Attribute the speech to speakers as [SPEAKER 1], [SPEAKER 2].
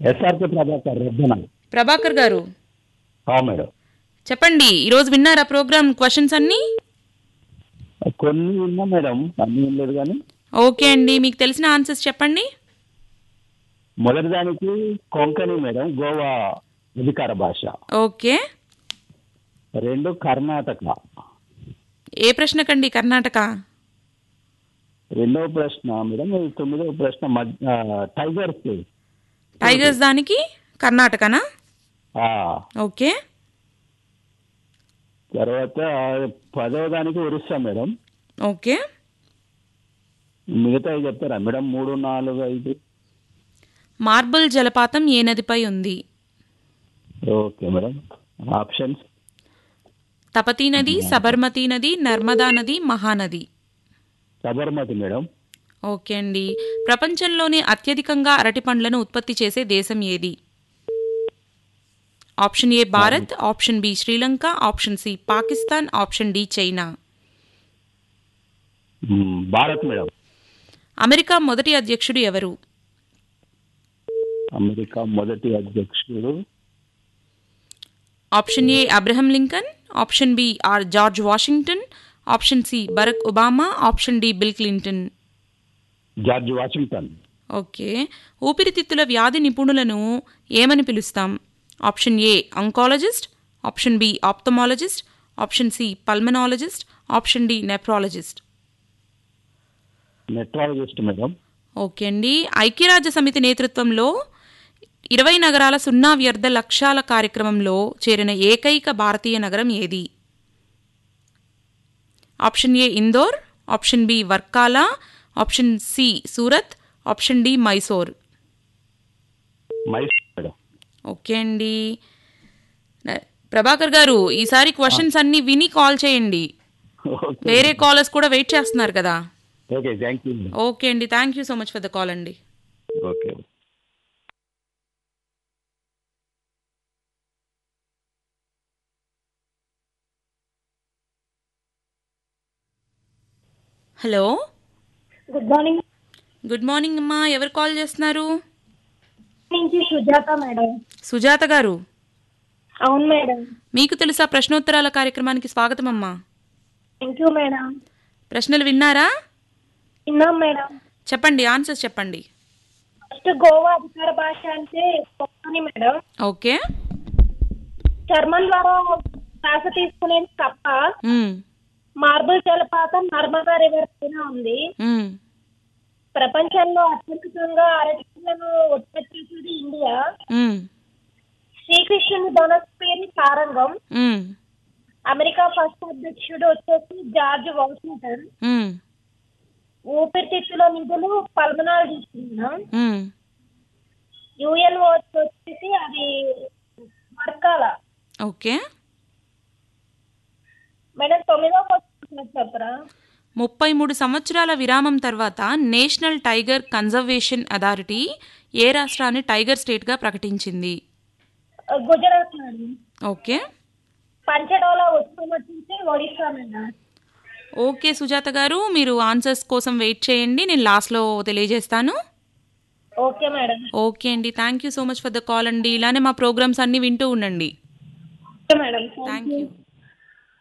[SPEAKER 1] SRK Prabhakar రెడ్డన
[SPEAKER 2] Prabhakar గారు
[SPEAKER 1] ఆ madam
[SPEAKER 2] చెప్పండి ఈరోజు విన్నారా ప్రోగ్రామ్ క్వశ్చన్స్ అన్నీ
[SPEAKER 1] కొన్ని ఉన్నా మేడం అన్ని ఏం లేదు కానీ
[SPEAKER 2] ఓకే అండి మీకు తెలిసిన ఆన్సర్స్ చెప్పండి
[SPEAKER 1] మొదటి దానికి కొంకణి మేడం గోవా అధికార భాష
[SPEAKER 2] ఓకే
[SPEAKER 1] రెండు కర్ణాటక
[SPEAKER 2] ఏ ప్రశ్నకండి కర్ణాటక
[SPEAKER 1] రెండవ ప్రశ్న మేడం ఇది తొమ్మిదవ ప్రశ్న మధ్య టైగర్స్
[SPEAKER 2] టైగర్స్ దానికి కర్ణాటకనా
[SPEAKER 1] ఆ,
[SPEAKER 2] ఓకే
[SPEAKER 1] తర్వాత పదవ దానికి ఒరిస్సా మేడం
[SPEAKER 2] ఓకే
[SPEAKER 1] మిగతా చెప్తారా మేడం మూడు నాలుగు ఐదు
[SPEAKER 2] మార్బుల్ జలపాతం ఏ నదిపై ఉంది
[SPEAKER 1] ఓకే మేడం ఆప్షన్స్
[SPEAKER 2] తపతీ నది సబర్మతి నది నర్మదా నది మహానది
[SPEAKER 1] సబర్మతి మేడం
[SPEAKER 2] ఓకే అండి ప్రపంచంలోనే అత్యధికంగా అరటి పండ్లను ఉత్పత్తి చేసే దేశం ఏది option A Bharat option B Sri Lanka option C Pakistan option D China
[SPEAKER 1] మ్, భారత్ మేడం
[SPEAKER 2] అమెరికా మొదటి అధ్యక్షుడు ఎవరు
[SPEAKER 1] అమెరికా మొదటి అధ్యక్షుడు
[SPEAKER 2] option A Abraham Lincoln option B or George Washington option C Barack Obama option D Bill Clinton
[SPEAKER 1] George Washington
[SPEAKER 2] okay ఊపిరితిత్తుల వ్యాధి నిపుణులను ఏమని పిలుస్తాం option A oncologist option B ophthalmologist option C pulmonologist option D nephrologist
[SPEAKER 1] metrologist madam
[SPEAKER 2] okay అండి ఐక్యరాజ్య సమితి నేతృత్వంలో ఇరవై నగరాల సున్నా వ్యర్థ లక్ష్యాల కార్యక్రమంలో చేరిన ఏకైక భారతీయ నగరం ఏది option A Indore option B Varkala option C Surat option D Mysore
[SPEAKER 1] Mysore madam
[SPEAKER 2] okay అండి న- ప్రభాకర్ గారు ఈసారి క్వశ్చన్స్ అన్ని విని కాల్ చేయండి
[SPEAKER 1] ఓకే
[SPEAKER 2] వేరే కాలర్స్ కూడా వెయిట్ చేస్తున్నారు కదా
[SPEAKER 1] ఓకే థ్యాంక్ యూ
[SPEAKER 2] ఓకే అండి thank you so much for the call అండి
[SPEAKER 1] okay
[SPEAKER 2] hello
[SPEAKER 3] good morning
[SPEAKER 2] good morning అమ్మా ఎవరు కాల్ చేస్తున్నారు
[SPEAKER 3] నుంచి సుజాత మేడం
[SPEAKER 2] సుజాత గారు
[SPEAKER 3] అవును మేడం
[SPEAKER 2] మీకు తెలుసా ప్రశ్నోత్తరాల కార్యక్రమానికి స్వాగతం అమ్మా
[SPEAKER 3] థ్యాంక్ యూ మేడం
[SPEAKER 2] ప్రశ్నలు విన్నారా
[SPEAKER 3] విన్నాం మేడం
[SPEAKER 2] చెప్పండి ఆన్సర్స్ చెప్పండి
[SPEAKER 3] ఫస్ట్ గోవా అధికార భాష అంటే కొక్కని మేడం
[SPEAKER 2] ఓకే
[SPEAKER 3] చర్మం ద్వారా శ్వాస తీసుకునేది తప్ప
[SPEAKER 2] మ్మ్.
[SPEAKER 3] మార్బుల్ జలపాతం నర్మదా రివర్ పైన ఉంది
[SPEAKER 2] మ్మ్.
[SPEAKER 3] ప్రపంచంలో అత్యధికంగా అరటిలను ఉత్పత్తి చేసేది ఇండియా
[SPEAKER 2] మ్మ్.
[SPEAKER 3] శ్రీకృష్ణుని ధనస్ పేరు సారంగం
[SPEAKER 2] మ్మ్.
[SPEAKER 3] అమెరికా ఫస్ట్ అధ్యక్షుడు వచ్చేసి జార్జ్ వాషింగ్టన్
[SPEAKER 2] మ్మ్.
[SPEAKER 3] ఊపిరితిత్తుల నిధులు పల్మనాలజిస్ట్ మేడం
[SPEAKER 2] మ్మ్.
[SPEAKER 3] యుఎన్ఓ వచ్చేసి అది వర్కాల
[SPEAKER 2] ఓకే
[SPEAKER 3] మేడం తొమ్మిదో క్వశ్చన్ చెప్పరా
[SPEAKER 2] ముప్పై మూడు సంవత్సరాల విరామం తర్వాత నేషనల్ టైగర్ కన్జర్వేషన్ అథారిటీ ఏ రాష్ట్రాన్ని టైగర్ స్టేట్గా ప్రకటించింది
[SPEAKER 3] గుజరాత్ మేడం
[SPEAKER 2] ఓకే
[SPEAKER 3] పంచడోలా ఉత్సవం వచ్చేసి ఒడిశా మేడం
[SPEAKER 2] ఓకే సుజాత గారు మీరు ఆన్సర్స్ కోసం వెయిట్ చేయండి నేను లాస్ట్లో తెలియజేస్తాను
[SPEAKER 3] ఓకే మేడం
[SPEAKER 2] ఓకే అండి thank you so much for the call అండి ఇలానే మా ప్రోగ్రామ్స్ అన్నీ వింటూ ఉండండి
[SPEAKER 3] ఓకే మేడం
[SPEAKER 2] థ్యాంక్ యూ